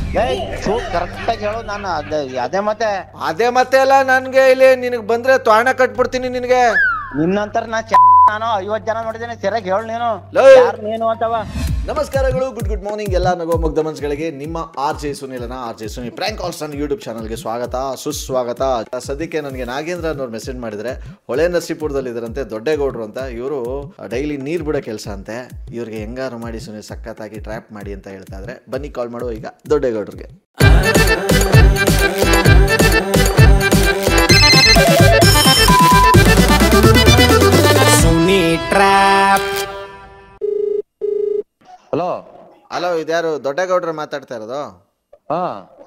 ಕರೆಕ್ಟಾಗಿ ಹೇಳು ನಾನು ಅದೇ ಅದೇ ಮತ್ತೆ ಅದೇ ಮತ್ತೆ ಅಲ್ಲ ನನ್ಗೆ ಇಲ್ಲಿ ನಿನಗೆ ಬಂದ್ರೆ ತ್ವಾಣ ಕಟ್ಬಿಡ್ತೀನಿ ನಿನಗೆ ನಿನ್ನಂತರ ನಾ ಚ- ನಾನು ಐವತ್ ಜನ ನೋಡಿದ್ದೇನೆ ಸರಿಯಾಗಿ ಹೇಳು ನೀನು ಲೇ. ಯಾರು ನೀನು ಅಂತವ ನಮಸ್ಕಾರಗಳು ಗುಡ್ ಗುಡ್ ಮಾರ್ನಿಂಗ್ ಎಲ್ಲ ನಗೋ ಮುಗ್ಧ ಮನ್ಸ್ಗಳಿಗೆ ನಿಮ್ಮ ಆರ್ ಜೆ ಸುನಿಲನ R J Suni prank calls ನನ್ನ ಯೂಟ್ಯೂಬ್ ಚಾನಲ್ಗೆ ಸ್ವಾಗತ ಸುಸ್ವಾಗತ ಸದ್ಯಕ್ಕೆ ನನಗೆ ನಾಗೇಂದ್ರ ಅನ್ನೋರು ಮೆಸೇಜ್ ಮಾಡಿದ್ರೆ ಹೊಳೆ ನರಸೀಪುರದಲ್ಲಿ ಇದರಂತೆ ದೊಡ್ಡೇಗೌಡರು ಅಂತ ಇವರು ಡೈಲಿ ನೀರು ಬಿಡೋ ಕೆಲಸ ಅಂತೆ ಇವ್ರಿಗೆ ಹೆಂಗಾರು ಮಾಡಿ ಸುನಿ ಸಖತ್ತಾಗಿ ಟ್ರ್ಯಾಪ್ ಮಾಡಿ ಅಂತ ಹೇಳ್ತಾ ಇದ್ರೆ ಬನ್ನಿ ಕಾಲ್ ಮಾಡುವ ಈಗ ದೊಡ್ಡೇಗೌಡರಿಗೆ ಸುನಿ ಟ್ರ್ಯಾಪ್ ಹಲೋ ಹಲೋ ಇದ್ಯಾರು ದೊಡ್ಡೇಗೌಡರು ಮಾತಾಡ್ತಾ ಇರೋದು ಹಾ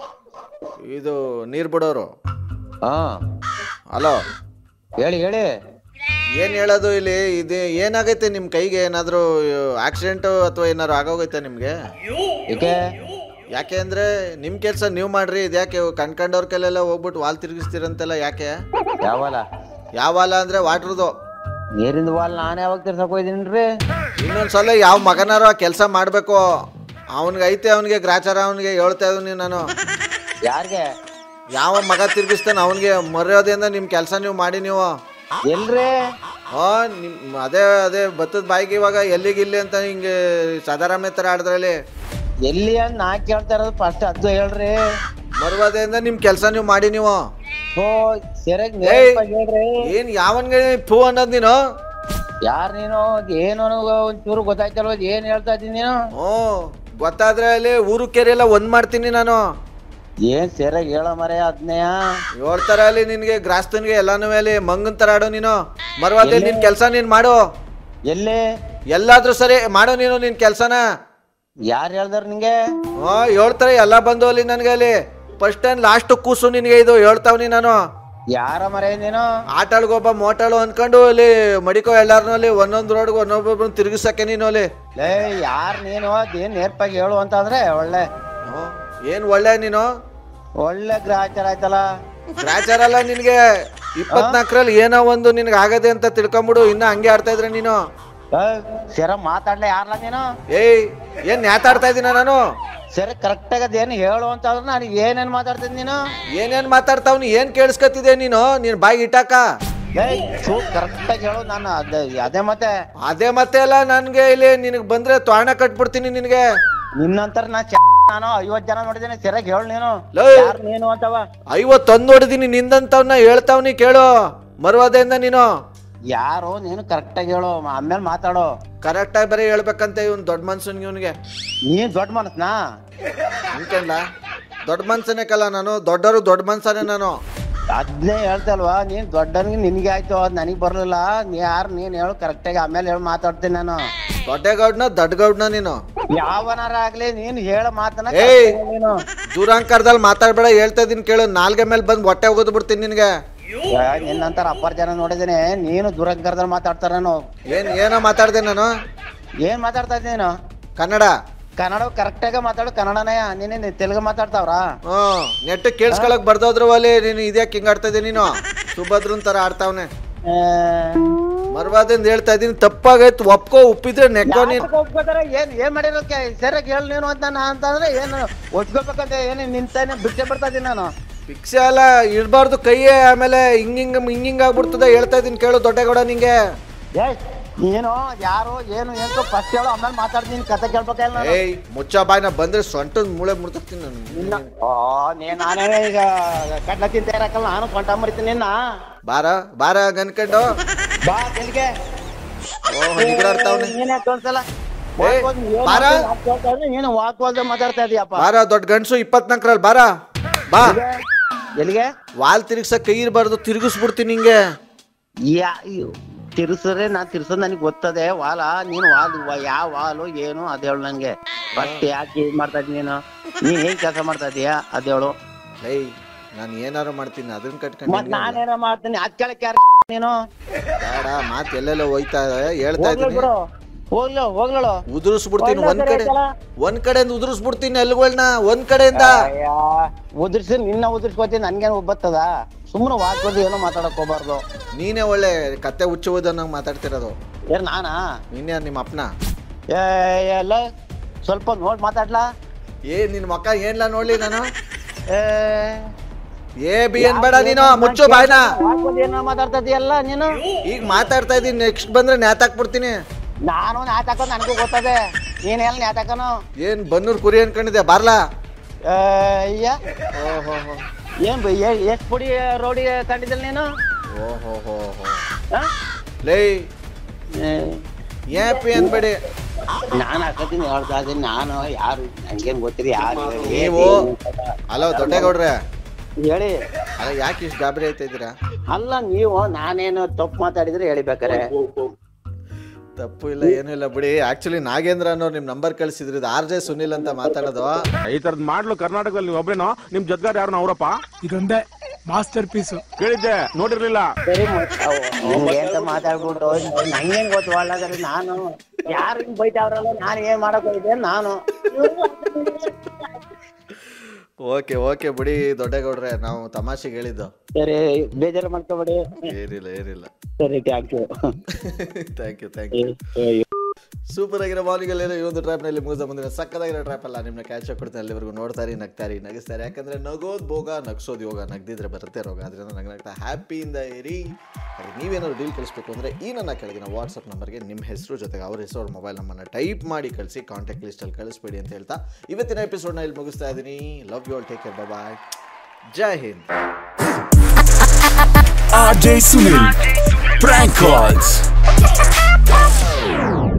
ಇದು ನೀರು ಬಿಡೋರು ಹಾ ಹಲೋ ಹೇಳಿ ಹೇಳಿ ಏನು ಹೇಳೋದು ಇಲ್ಲಿ ಇದು ಏನಾಗೈತೆ ನಿಮ್ಮ ಕೈಗೆ ಏನಾದರೂ ಆಕ್ಸಿಡೆಂಟು ಅಥವಾ ಏನಾದ್ರು ಆಗೋಗೈತೆ ನಿಮಗೆ ಏಕೆ ಯಾಕೆ ಅಂದರೆ ನಿಮ್ಮ ಕೆಲಸ ನೀವು ಮಾಡ್ರಿ ಇದ್ಯಾಕೆ ಕಣ್ಕಂಡವ್ರ ಕೈಲೆಲ್ಲ ಹೋಗ್ಬಿಟ್ಟು ವಾಲ್ ತಿರುಗಿಸ್ತೀರಂತೆಲ್ಲ ಯಾಕೆ ಯಾವಲ್ಲ ಯಾವ ವಾಲ ಅಂದರೆ ವಾಟ್ರದು ನೀರಿಂದ ವಾಲ್ ನಾನು ಯಾವಾಗ ತಿರ್ಸಕ್ ಹೋಯ್ದೀನಿ ಇನ್ನೊಂದು ಸಲ ಯಾವ ಮಗನಾರು ಆ ಕೆಲಸ ಮಾಡಬೇಕು ಅವನಿಗೆ ಐತೆ ಅವನಿಗೆ ಗ್ರಾಚಾರ ಅವನಿಗೆ ಹೇಳ್ತಾ ಇದ್ದೀನಿ ನಾನು ಯಾರಿಗೆ ಯಾವ ಮಗ ತಿರುಗಿಸ್ತಾನೆ ಅವನಿಗೆ ಮರ್ಯಾದೆಯಿಂದ ನಿಮ್ಮ ಕೆಲಸ ನೀವು ಮಾಡಿ ನೀವು ಎಲ್ರಿ ಹಾಂ ನಿಮ್ಮ ಅದೇ ಅದೇ ಭತ್ತದ ಬಾಯಿಗೆ ಇವಾಗ ಎಲ್ಲಿಗಿಲ್ಲಿ ಅಂತ ಹಿಂಗೆ ಸದಾರಾಮೆ ಥರ ಆಡಿದ್ರಲ್ಲಿ ಎಲ್ಲಿ ಅಂತ ನಾ ಕೇಳ್ತಾ ಇರೋದು ಫಸ್ಟ್ ಅದು ಹೇಳ್ರಿ ಮರ್ವಾದೆಯಿಂದ ನಿಮ್ಮ ಕೆಲಸ ನೀವು ಮಾಡಿ ನೀವು ಓ ಸರಿಯಾಗಿ ಏಯ್. ನೇರವಾಗಿ ಹೇಳ್ರಿ ಏನು ಯಾವನ್ಗೆ ಫೂ ಅನ್ನೋದು ನೀನು ಯಾರ್ ನೀನು ಏನು ನನಗೆ ಒಂಚೂರು ಗೊತ್ತಾಯ್ತಲ್ವ ಏನ್ ಹೇಳ್ತಾ ಇದ್ದೀನಿ ನೀನು ಹ್ಞೂ ಗೊತ್ತಾದ್ರೆ ಅಲ್ಲಿ ಊರು ಕೆರೆ ಎಲ್ಲ ಒಂದ್ ಮಾಡ್ತೀನಿ ನಾನು ಏನ್ ಸರಿಯಾಗಿ ಹೇಳೋ ಮರೆ ಅದ್ನೇಯ ಹೇಳ್ತಾರ ಅಲ್ಲಿ ನಿನ್ಗೆ ಗ್ರಾಸ್ತನ್ಗೆ ಎಲ್ಲಾನು ಅಲ್ಲಿ ಮಂಗನ್ ತರ ಆಡು ನೀನು ಮರ್ವಾದೆ ನಿನ್ ಕೆಲಸ ನೀನ್ ಮಾಡು ಎಲ್ಲಿ ಎಲ್ಲಾದ್ರೂ ಸರಿ ಮಾಡು ನೀನು ನಿನ್ ಕೆಲ್ಸನ ಯಾರು ಹೇಳ್ದಾರ ನಿಂಗೆ ಹ್ಞೂ ಹೇಳ್ತಾರೆ ಎಲ್ಲ ಬಂದು ಅಲ್ಲಿ ನನ್ಗೆ ಅಲ್ಲಿ ಫಸ್ಟ್ ಅಂಡ್ ಲಾಸ್ಟ್ ಕೂಸು ನಿನ್ಗೆ ಇದು ಹೇಳ್ತಾವ್ನಿ ನಾನು ಯಾರ ಮರೆ ನೀನು ಆಟಾಳ್ಗೊಬ್ಬ ಮೋಟಾಳು ಅನ್ಕೊಂಡು ಅಲ್ಲಿ ಮಡಿಕೋ ಎಲ್ಲಾರನು ಅಲ್ಲಿ ಒಂದೊಂದ್ ರೋಡ್ಗೆ ಒಂದೊಬ್ಬೊಬ್ಬರು ತಿರುಗಿಸಕ್ಕೆ ನೀನು ಅಲ್ಲಿ ಲೇ ಯಾರ್ ನೀನು ಅದೇನ್ ನೇರ್ಪಾಗಿ ಹೇಳು ಅಂತ ಅಂದ್ರೆ ಒಳ್ಳೆ ಹ್ಞೂ ಏನ್ ಒಳ್ಳೆ ನೀನು ಒಳ್ಳೆ ಗ್ರಾಚಾರ ಆಯ್ತಲ್ಲ ಗ್ರಾಚಾರ ಅಲ್ಲ ನಿನ್ಗೆ ಇಪ್ಪತ್ನಾಲ್ಕರಲ್ಲಿ ಏನೋ ಒಂದು ನಿನ್ಗೆ ಆಗದೆ ಅಂತ ತಿಳ್ಕೊಂಬಿಡು ಇನ್ನ ಹಂಗೆ ಆಡ್ತಾ ಇದ್ರೆ ನೀನು ಸರ ಮಾತಾಡ್ಲ ಯಾರ್ಲ ನೀನು ಏಯ್ ಏನ್ ನ್ಯಾತಾಡ್ತಾ ಇದೀನ ನಾನು ಸರಿ ಕರೆಕ್ಟ್ ಆಗಿ ಅದೇನು ಹೇಳು ಅಂತ ಅಂದ್ರೆ ನಾನು ಏನೇನ್ ಮಾತಾಡ್ತೀನಿ ನೀನು ಏನೇನ್ ಮಾತಾಡ್ತಾವ್ನಿ ಏನ್ ಕೇಳಿಸ್ಕೊತಿದೆ ನೀನು ನೀನ್ ಬಾಯಿಗೆ ಇಟ್ಟಾಕ ಕರೆಕ್ಟ್ ಆಗಿ ಹೇಳು ನಾನು ಅದೇ ಅದೇ ಮತ್ತೆ ಅದೇ ಮತ್ತೆ ಅಲ್ಲ ನನ್ಗೆ ಇಲ್ಲಿ ನಿನಗ್ ಬಂದ್ರೆ ತ್ವಾಣ ಕಟ್ಬಿಡ್ತೀನಿ ನಿನ್ಗೆ ನಿನ್ನಂತರ ನಾ ಚ- ನಾನು ಐವತ್ ಜನ ನೋಡಿದ್ದೇನೆ ಸರಿಯಾಗಿ ಹೇಳು ನೀನು ಲೇ. ಯಾರು ನೀನು ಅಂತವ ಐವತ್ತೊಂದು ಹೊಡೆದಿನಿ ನಿಂದಂತವ್ನ ಹೇಳ್ತಾವ್ನಿ ಕೇಳು ಮರುವಾದೆಯಿಂದ ನೀನು ಯಾರು ನೀನು ಕರೆಕ್ಟ್ ಆಗಿ ಹೇಳು ಆಮೇಲೆ ಮಾತಾಡು ಕರೆಕ್ಟ್ ಆಗಿ ಬರೀ ಹೇಳ್ಬೇಕಂತ ಇವ್ನು ದೊಡ್ಡ ಮನ್ಸನ್ಗೆ ಇವನಿಗೆ ನೀನ್ ದೊಡ್ಡ ಮನಸ್ನಾ ಅನ್ಕೊಂಡ ದೊಡ್ಡ ಮನ್ಸನೇ ಕಲ್ಲ ನಾನು ದೊಡ್ಡವರು ದೊಡ್ಡ ಮನ್ಸನೇ ನಾನು ಅದ್ನೇ ಹೇಳ್ತಲ್ವಾ ನೀನ್ ದೊಡ್ಡನಿಗೆ ನಿನ್ಗೆ ಆಯ್ತು ಅದ್ ನನಗ್ ಬರ್ಲಿಲ್ಲ ನೀ ಯಾರು ನೀನ್ ಹೇಳು ಕರೆಕ್ಟ್ ಆಗಿ ಆಮೇಲೆ ಹೇಳಿ ಮಾತಾಡ್ತೀನಿ ನಾನು ದೊಡ್ಡಗೌಡ್ನ ದಡ್ಡಗೌಡ್ನ ನೀನು ಯಾವನಾರ ಆಗ್ಲಿ ನೀನ್ ಹೇಳ ಮಾತನ್ನ ಏಯ್. correct ಆಗಿ ಹೇಳು ನೀನು ದೂರಾಂಕರದಲ್ಲಿ ಮಾತಾಡ್ಬೇಡ ಹೇಳ್ತಾ ಇದೀನಿ ಕೇಳು ನಾಲ್ಗೆ ಮೇಲೆ ಬಂದು ಹೊಟ್ಟೆ ಹೋಗೋದು ಬಿಡ್ತೀನಿ ನಿನ್ಗೆ ಏ, ನಿನ್ನಂತರ ಅಪ್ಪರ್ ಜನ ನೋಡಿದೇನೆ ನೀನು ದುರಂಕರದಲ್ಲಿ ಮಾತಾಡ್ತಾರ ನಾನು ಏನ್ ಏನೋ ಮಾತಾಡ್ದೆ ನಾನು ಏನ್ ಮಾತಾಡ್ತಾ ಇದ್ದೀನಿ ನೀನು ಕನ್ನಡ ಕನ್ನಡ ಕರೆಕ್ಟ್ ಆಗಿ ಮಾತಾಡು ಕನ್ನಡನೇ ನೀನೇನ್ ತೆಲುಗು ಮಾತಾಡ್ತಾವ್ರಾ ಹ್ಮ್ ನೆಟ್ ಕೇಳಿಸ್ಕೊಳಕ್ ಬರ್ದೋದ್ರು ಅಲ್ಲಿ ನೀನು ಇದ್ಯಾಕೆ ಹಿಂಗ್ ಆಡ್ತಾ ಇದೀಯ ನೀನು ಸುಭದ್ರನ್ ತರ ಆಡ್ತಾವ್ನೆ ಆ, ಮರ್ವಾದಿಂದ ಹೇಳ್ತಾ ಇದೀನಿ ತಪ್ಪಾಗೈತು ಒಪ್ಕೋ ಉಪ್ಪಿದ್ರೆ ನೆಕ್ಕೋ ನೀನ್ ಯಾಕೆ ಒಪ್ಕೋತಾರೆ? ಏನ್ ಏನ್ ಮಾಡಿರೋಕೆ ಸರಿಯಾಗಿ ಹೇಳು ನೀನು ಅಂತ ನಾ ಅಂತಂದ್ರೆ ಏನು ಒಪ್ಕೋಬೇಕಂತ ಏನು ನಿಂತಾನೆ ಬಿಟ್ಟೆ ಬಿಡ್ತಾ ಇದೀನಿ ನಾನು ಭಿಕ್ಷೆ ಅಲ್ಲ ಇರ್ಬಾರ್ದು ಕೈಯೇ ಆಮೇಲೆ ಹಿಂಗ್ ಹಿಂಗ್ ಹಿಂಗ್ ಹಿಂಗ್ ಆಗ್ಬಿಡ್ತದೆ ಹೇಳ್ತಾ ಇದೀನಿ ಕೇಳು ದೊಡ್ಡಗೌಡ ನಿಂಗೆ ಏ ನೀನು ಯಾರು ಏನು ಏನು ಫಸ್ಟ್ ಹೇಳು ಆಮೇಲೆ ಮಾತಾಡ್ತೀನಿ ಕತೆ ಕೇಳ್ಬೇಕಲ್ಲ ನಾನು ಏಯ್ ಮುಚ್ಚ ಬಾಯ್ನ ಬಂದ್ರೆ ಸೊಂಟದ ಮೂಳೆ ಮುಡ್ತೀನಿ ನಾನು ನಿನ್ನ ಓ ನೀ ನಾನೇ ಈಗ ಕಡ್ಲ ತಿಂತ ಇರಕಲ್ಲ ನಾನು ಕೊಂಟ ಮರಿತೀನಿ ನಿನ್ನ ಬಾರ ಬಾರ ಗನ್ಕಂಡು ಬಾ ಕೆಲ್ಗೆ ಓಹ್ ನಿಗ್ರಾಡ್ತಾವ್ನೆ ನೀನೇ ತೋರ್ಸಲ್ಲ ಏ, ಬಾರ. ನೀನು ವಾಕ್ವಾದ ಮಾತಾಡ್ತಾ ಇದೀಯಪ್ಪ ಬಾರ ದೊಡ್ಡ ಗಂಡ್ಸು ಇಪ್ಪತ್ನಾಲ್ಕರಲ್ಲಿ ಬಾರ ಬಾ ಎಲ್ಲಿಗೆ ವಾಲ್ ತಿರುಗ್ಸಕ್ ಕೈ ಇರ್ಬಾರ್ದು ತಿರುಗಿಸ್ಬಿಡ್ತೀನಿ ನಿಂಗೆ ಯಾ ತಿರ್ಸಿದ್ರೆ ನಾನ್ ತಿರ್ಸೋದ್ ನನಗೆ ಗೊತ್ತದೆ ವಾಲ ನೀನು ವಾಲ್ ಯಾವ ವಾಲು ಏನು ಅದ್ ಹೇಳು ನಂಗೆ ಫಸ್ಟ್ ಯಾಕೆ ಇದ್ ಮಾಡ್ತಾ ಇದ್ದೀನಿ ನೀನು ನೀನ್ ಏನ್ ಕೆಲಸ ಮಾಡ್ತಾ ಇದೀಯಾ ಅದ್ ಹೇಳು ಏಯ್ ನಾನು ಏನಾರು ಮಾಡ್ತೀನಿ ಅದನ್ನ ಮತ್ ಕಟ್ಕೊಂಡು ನಾನೇನೋ ಮಾಡ್ತೀನಿ ಅದ್ ಕೇಳಕ್ ಯಾರು ನೀನು ಬೇಡ ಮಾತು ಎಲ್ಲೆಲ್ಲ ಹೋಯ್ತಾ ಇದೆ ಹೇಳ್ತಾ ಹೋಗ್ಲಿ ಇದೀನಿ ಬಿಡು ಹೋಗ್ಲು ಹೋಗ್ಲಳು ಉದುರಿಸ್ಬಿಡ್ತೀನಿ ಒಳ್ಳೆ ಒಂದ್ ಕಡೆ ಸರಿ ಆಯ್ತಲ್ಲ? ಒಂದ್ ಕಡೆಯಿಂದ ಉದುರಿಸ್ಬಿಡ್ತೀನಿ ಎಲ್ಗಳನ್ನ ಒಂದ್ ಕಡೆಯಿಂದ ಉದುರ್ಸಿ ನಿನ್ನ ಉದುರ್ಸ್ಕೋತೀನಿ ನನ್ಗೇನು ಒಬ್ಬತ್ತದ ಸುಮ್ಮನೆ ವಾಕ್ಕೋದು ಏನೋ ಮಾತಾಡಕ್ ಹೋಗ್ಬಾರ್ದು ನೀನೇ ಒಳ್ಳೆ ಕತ್ತೆ ಹುಚ್ಚುವುದನ್ನಂಗೆ ಮಾತಾಡ್ತಿರೋದು ಏನ್ ನಾನಾ ನೀನೇ ನಿಮ್ಮ ಅಪ್ಪನ ಏ ಎಲ್ಲ ಸ್ವಲ್ಪ ನೋಡ್ ಮಾತಾಡ್ಲಾ ಏ ನಿನ್ ಮಕ್ಕ ಏನ್ಲ ನೋಡ್ಲಿ ನಾನು ಏ, ಏ ಬಿ ಏನ್ ಬೇಡ ನೀನು ಮುಚ್ಚು ಬಾಯ್ನ ಏನೋ ಮಾತಾಡ್ತದಿಯಲ್ಲ ನೀನು ಈಗ ಮಾತಾಡ್ತಾ ಇದೀನಿ ನೆಕ್ಸ್ಟ್ ಬಂದ್ರೆ ನ್ಯಾತಾಕ್ಬಿಡ್ತೀನಿ ನಾನು ನ್ಯಾತಾಕ ನನಗೂ ಗೊತ್ತದೆ ನೀನ್ ಎಲ್ಲ ನ್ಯಾತಾಕನು ಏನ್ ಬನ್ನೂರ್ ಕುರಿ ಅನ್ಕೊಂಡಿದ್ದೆ ಬಾರ್ಲಾ ಅಯ್ಯ ಓಹೋ ಹೋ ಏನ್ ಬೈ ಎಷ್ಟು ಪುಡಿ ರೋಡಿ ಕಂಡಿದ್ದಲ್ಲ ನೀನು ಓಹೋ ಹೋ ಹೋ ಆ? ಲೇ ಏ, ಏನ್ ಪಿ ಅನ್ಬೇಡಿ ನಾನು ಹಾಕತ್ತೀನಿ ಹೇಳ್ತಾ ಇದೀನಿ ನಾನು ಯಾರು ನಂಗೇನ್ ಗೊತ್ತಿರಿ ಯಾರು ಹೇಳಿ. ನೀವು ಹಲೋ ದೊಡ್ಡಗೌಡ್ರೆ ಹೇಳಿ ಅಲ್ಲ ಯಾಕೆ ಇಷ್ಟು ಗಾಬರಿ ಆಯ್ತಾ ಇದ್ದೀರಾ ಅಲ್ಲ ನೀವು ನಾನೇನು ತಪ್ಪು ಮಾತಾಡಿದ್ರೆ ಹೇಳಿ ಬೇಕಾರೆ ತಪ್ಪು ಇಲ್ಲ ಏನೂ ಇಲ್ಲ ಬಿಡಿ ಆಕ್ಚುಲಿ ನಾಗೇಂದ್ರ ಅನ್ನೋರು ನಿಮ್ ನಂಬರ್ ಕಳಿಸಿದ್ರು ಇದು ಆರ್ ಜೆ ಸುನಿಲ್ ಅಂತ ಮಾತಾಡೋದು ಈ ತರದ್ ಮಾಡ್ಲು ಕರ್ನಾಟಕದಲ್ಲಿ ನೀವು ಒಬ್ರೇನೋ ನಿಮ್ ಜೊತೆಗಾರ ಯಾರು ಅವರಪ್ಪ ಇದೊಂದೇ ಮಾಸ್ಟರ್ ಪೀಸು ಕೇಳಿದ್ದೆ ನೋಡಿರ್ಲಿಲ್ಲ ಸರಿ ಹಿಂಗೆ ಅಂತ ಮಾತಾಡ್ಬಿಟ್ಟು ನಂಗೇನ್ ಗೊತ್ತು ಒಳ್ಳಾದ್ರೆ ನಾನು ಯಾರು ಹಿಂಗ್ ಬೈತಾವ್ರಲ್ಲ ನಾನು ಏನ್ ಮಾಡಕ್ ಹೋಗಿದ್ದೆ ನಾನು ಓಕೆ ಓಕೆ ಬಿಡಿ ದೊಡ್ಡಗೌಡ್ರೆ ನಾವು ತಮಾಷೆಗೆ ಹೇಳಿದ್ದು ಸರಿ ಬೇಜಾರು ಮಾಡ್ಕೋಬೇಡಿ ಏನಿಲ್ಲ ಏನಿಲ್ಲ ಸರಿ thank you thank you thank you super ಆಗಿರೋ ಮಾರ್ನಿಂಗ್ ಅಲ್ಲಿ ಈ ಒಂದು ಟ್ರ್ಯಾಪ್ ನಲ್ಲಿ ಮುಗಿದ ಮುಂದಿನ ಸಕ್ಕದಾಗಿರೋ ಟ್ರ್ಯಾಪ್ ಅಲ್ಲ ನಿಮ್ಮನ್ನ ಕ್ಯಾಚ್ ಕೊಡ್ತೀನಿ ಅಲ್ಲಿವರೆಗೂ ನೋಡ್ತಾರಿ ನಗ್ತಾರಿ ನಗಿಸ್ತಾರೆ ಯಾಕಂದ್ರೆ ನಗೋದ್ ಭೋಗ ನಗ್ಸೋದು ಯೋಗ ನಗ್ದಿದ್ರೆ ಬರುತ್ತೆ ರೋಗ ಅದರಿಂದ ನಗ್ ನಗ್ತಾ ಹ್ಯಾಪಿಯಿಂದ ಇರಿ ಹಾಗೆ ನೀವೇನಾದ್ರು ಡೀಲ್ ಕಳಿಸ್ಬೇಕು ಅಂದ್ರೆ ಈ ನನ್ನ ಕೆಳಗಿನ ವಾಟ್ಸಪ್ ನಂಬರ್ಗೆ ನಿಮ್ಮ ಹೆಸರು ಜೊತೆಗೆ ಅವ್ರ ಹೆಸರು ಅವ್ರ ಮೊಬೈಲ್ ನಂಬರ್ನ ಟೈಪ್ ಮಾಡಿ ಕಳಿಸಿ ಕಾಂಟ್ಯಾಕ್ಟ್ ಲಿಸ್ಟಲ್ಲಿ ಕಳಿಸ್ಬೇಡಿ ಅಂತ ಹೇಳ್ತಾ ಇವತ್ತಿನ ಎಪಿಸೋಡ್ನ ಇಲ್ಲಿ ಮುಗಿಸ್ತಾ ಇದ್ದೀನಿ love you all take care bye Jai Hind RJ Sunil. Prank calls.